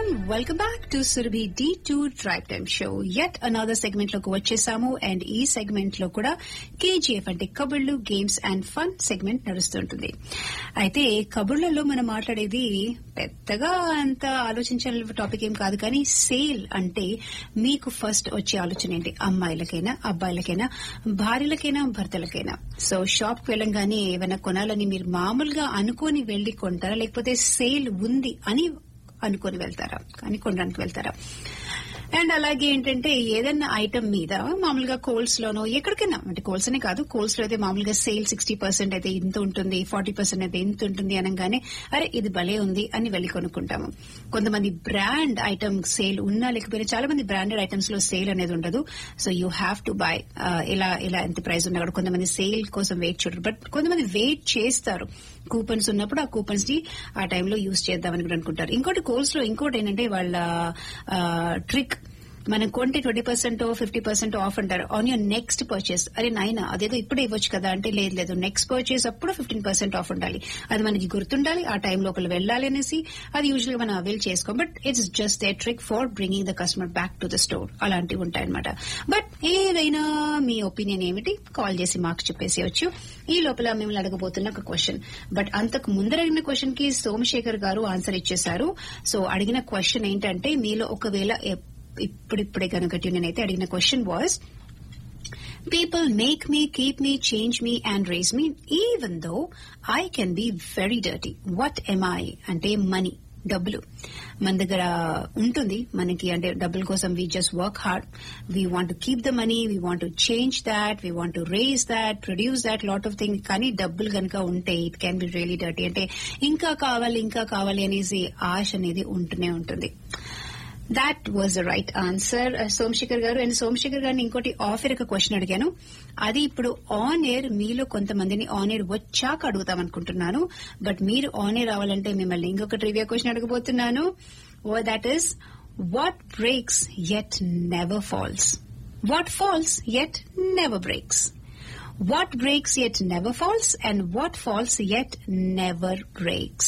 Welcome back to Surabhi D two drive time show yet another segment లోకి వచ్చేసాము and ఈ segment లో కూడా కేజీఎఫ్ అంటే కబుర్లు గేమ్స్ అండ్ ఫన్ సెగ్మెంట్ నడుస్తుంటుంది అయితే కబుర్లలో మనం మాట్లాడేది పెద్దగా అంత ఆలోచించాల్సిన టాపిక్ ఏం కాదు కానీ సేల్ అంటే మీకు ఫస్ట్ వచ్చే ఆలోచన ఏంటి అమ్మాయిలకైనా అబ్బాయిలకైనా భార్యలకైనా భర్తలకైనా సో షాప్ కి వెళ్ళంగానే ఏమైనా కొనాలని మీరు మామూలుగా అనుకోని వెళ్లి కొంటారా లేకపోతే సేల్ ఉంది అని అనుకొని వెళ్తారా అని కొనడానికి వెళ్తారా అండ్ అలాగే ఏంటంటే ఏదైనా ఐటమ్ మీద మామూలుగా కోల్స్ లోనో ఎక్కడికైనా అంటే కోల్స్ అనే కాదు కోల్స్ లో అయితే మామూలుగా సేల్ సిక్స్టీ పర్సెంట్ అయితే ఇంత ఉంటుంది ఫార్టీ పర్సెంట్ అయితే ఇంత ఉంటుంది అనగానే అరే ఇది భలే ఉంది అని వెళ్ళి కొనుక్కుంటాము కొంతమంది బ్రాండ్ ఐటమ్ సేల్ ఉన్నా లేకపోయినా చాలా మంది బ్రాండెడ్ ఐటమ్స్ లో సేల్ అనేది ఉండదు so you have to buy ఇలా ఇలా ఎంత ప్రైస్ ఉన్నా కూడా కొంతమంది సేల్ కోసం వెయిట్ చూడరు బట్ కొంతమంది వెయిట్ చేస్తారు కూపన్స్ ఉన్నప్పుడు ఆ కూపన్స్ ని ఆ టైంలో యూజ్ చేద్దామని కూడా అనుకుంటారు ఇంకోటి కోర్స్ లో ఇంకోటి ఏంటంటే వాళ్ళ ట్రిక్ మనం కొంటే twenty percent fifty percent off అంటారు ఆన్ యూర్ నెక్స్ట్ పర్చేస్ అరే నాయన అదేదో ఇప్పుడే ఇవ్వచ్చు కదా అంటే లేదు లేదు నెక్స్ట్ పర్చేస్ అప్పుడు ఫిఫ్టీన్ పర్సెంట్ ఆఫ్ ఉండాలి అది మనకి గుర్తుండాలి ఆ టైం లోపల వెళ్ళాలి అనేసి అది యూజువల్ గా మనం అవైల్ చేసుకోం but it's just the trick for bringing the customer back to the store అలాంటివి ఉంటాయన్నమాట బట్ ఏదైనా మీ ఒపీనియన్ ఏమిటి కాల్ చేసి మాకు చెప్పేసేయచ్చు ఈ లోపల మిమ్మల్ని అడగబోతున్న ఒక క్వశ్చన్ బట్ అంతకు ముందర అడిగిన క్వశ్చన్ కి సోమశేఖర్ గారు ఆన్సర్ ఇచ్చేశారు సో అడిగిన క్వశ్చన్ ఏంటంటే మీలో ఒకవేళ ఇప్పుడిప్పుడే కనుక నేనైతే అడిగిన question was people make me keep me change me and raise me even though I can be very dirty what am I అంటే మనీ డబ్బులు మన దగ్గర ఉంటుంది మనకి అంటే డబ్బుల కోసం we just work hard we want keep the money we want change that we want raise that produce that lot of thing కానీ డబ్బులు కనుక ఉంటే it can be really dirty అంటే ఇంకా కావాలి ఇంకా కావాలి అనేసి ఆశ అనేది ఉంటూనే ఉంటుంది that was the right answer Somashekar garu and Somashekar గారిని ఇంకోటి ఆఫర్ ఒక క్వశ్చన్ అడిగాను అది ఇప్పుడు ఆన్ ఎయిర్ మీలో కొంతమందిని ఆన్ ఎయిర్ వచ్చాక అడుగుతాం అనుకుంటున్నాను బట్ మీరు ఆన్ ఎయిర్ రావాలంటే మిమ్మల్ని ఇంకొక ట్రివియా క్వశ్చన్ అడగబోతున్నాను oh that is what breaks yet never falls what falls yet never breaks What breaks yet never falls and what falls yet never breaks.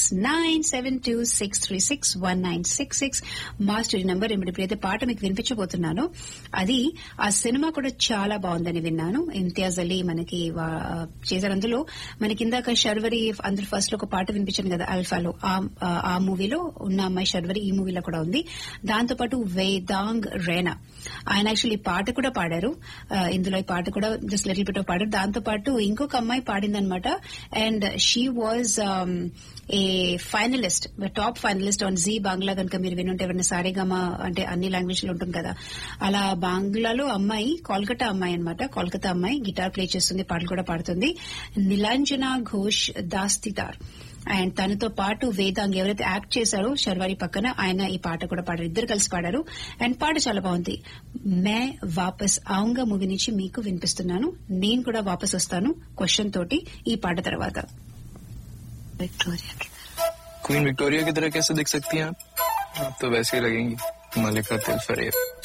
972-636-1966 మా story number ఇప్పుడైతే పాట మీకు వినిపించబోతున్నాను అది ఆ సినిమా కూడా చాలా బాగుందని విన్నాను ఇంతియాజ్ అలీ మనకి చేశారు అందులో మనకి ఇందాక శర్వరి అందరు ఫస్ట్ లో ఒక పాట వినిపించాను కదా అల్ఫాలో ఆ మూవీలో ఉన్న అమ్మాయి శర్వరి ఈ మూవీలో కూడా ఉంది దాంతో పాటు వేదాంగ్ రేనా ఆయన యాక్చువల్లీ పాట కూడా పాడారు ఇందులో ఈ పాట కూడా జస్ట్ లిటిల్ బిట్ పాడారు దాంతో పాటు ఇంకొక అమ్మాయి పాడిందనమాట and she was a finalist top finalist on Zee Bangla కనుక మీరు వినుంటే ఎవరైనా సారేగామా అంటే అన్ని లాంగ్వేజ్ లో ఉంటుంది కదా అలా బాంగ్లాలో అమ్మాయి కోల్కతా అమ్మాయి అనమాట కోల్కతా అమ్మాయి గిటార్ ప్లే చేస్తుంది పాటలు కూడా పాడుతుంది నిలాంజన ఘోష్ దాస్తిదార్ అండ్ తనతో పాటు వేదాంగ్ ఎవరైతే యాక్ట్ చేశారో శర్వారి పక్కన ఆయన ఈ పాట కూడా పాడారు ఇద్దరు కలిసి పాడారు అండ్ పాట చాలా బాగుంది మే వాపస్ ఆంగా మూవీ నుంచి మీకు వినిపిస్తున్నాను నేను కూడా వాపస్ వస్తాను క్వశ్చన్ తోటి ఈ పాట తర్వాత क्वीन विक्टोरिया की तरह कैसे दिख सकती हैं आप आप तो वैसे ही लगेंगी मलिका तिल फरेब